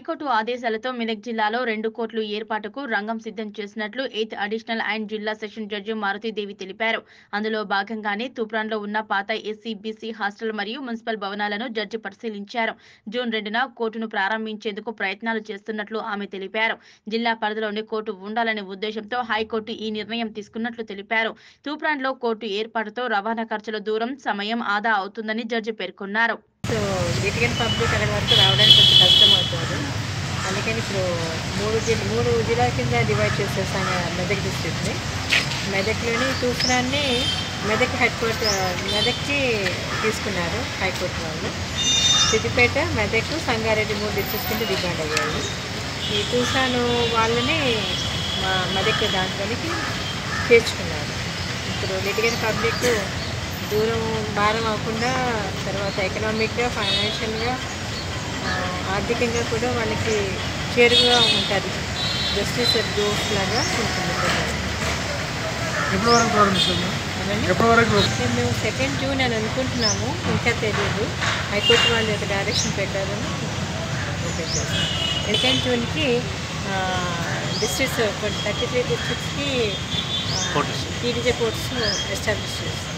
High court ఆదేశాలతో మెదక్ జిల్లాలో రెండు కోట్లు ఏర్పాటుకు రంగం సిద్ధం చేసినట్లు ఎయిత్ అడిషనల్ అండ్ జిల్లా సెషన్ జడ్జి మారుతీదేవి తెలిపారు అందులో భాగంగానే తూప్రాన్లో ఉన్న పాత ఎస్సీ బీసీ హాస్టల్ మరియు మున్సిపల్ భవనాలను జడ్జి పరిశీలించారు జూన్ రెండున కోర్టును ప్రారంభించేందుకు ప్రయత్నాలు చేస్తున్నట్లు ఆమె తెలిపారు జిల్లా పరిధిలోని కోర్టు ఉండాలనే ఉద్దేశంతో హైకోర్టు ఈ నిర్ణయం తీసుకున్నట్లు తెలిపారు తూప్రాన్లో కోర్టు ఏర్పాటుతో రవాణా ఖర్చుల దూరం సమయం ఆదా అవుతుందని జడ్జి పేర్కొన్నారు సో లిటిగన్ పబ్లిక్ అక్కడి వరకు రావడానికి కొంచెం కష్టం అవుతుంది అందుకని ఇప్పుడు మూడు జిల్లా మూడు జిల్లాల కింద డివైడ్ చేసేసాను మెదక్ డిస్ట్రిక్ట్ని మెదక్లోని తూప్రాన్ని మెదక్ హెడ్ క్వార్టర్ మెదక్కి తీసుకున్నారు హైకోర్టు వాళ్ళు సిద్దిపేట మెదక్ సంగారెడ్డి మూడు డిస్ట్రిక్ట్స్ కింద డిమాండ్ అయ్యాయి ఈ తూసాను వాళ్ళని మా మెదక్ దాంట్లోనికి చేర్చుకున్నారు ఇప్పుడు లిటిగన్ పబ్లిక్ దూరం భారం అవ్వకుండా తర్వాత ఎకనామిక్గా ఫైనాన్షియల్గా ఆ, ఆర్థికంగా కూడా వాళ్ళకి చేరుగా ఉంటుంది జస్టిస్ డోస్ లాగా ఉంటుంది ఎప్పటి వరకు ప్రారంభిస్తాము ఏమండి? ఎప్పటి వరకు మేము మేము సెకండ్ జూన్ అని అనుకుంటున్నాము ఇంకా తెలియదు హైకోర్టు వాళ్ళ యొక్క డైరెక్షన్ ప్రకారం ఓకే చేస్తాం సెకండ్ జూన్కి డిస్ట్రిక్ట్స్ థర్టీ త్రీ డిస్ట్రిక్ట్స్కి టీడీజే కోర్ట్స్ ఎస్టాబ్లిష్ చేస్తాం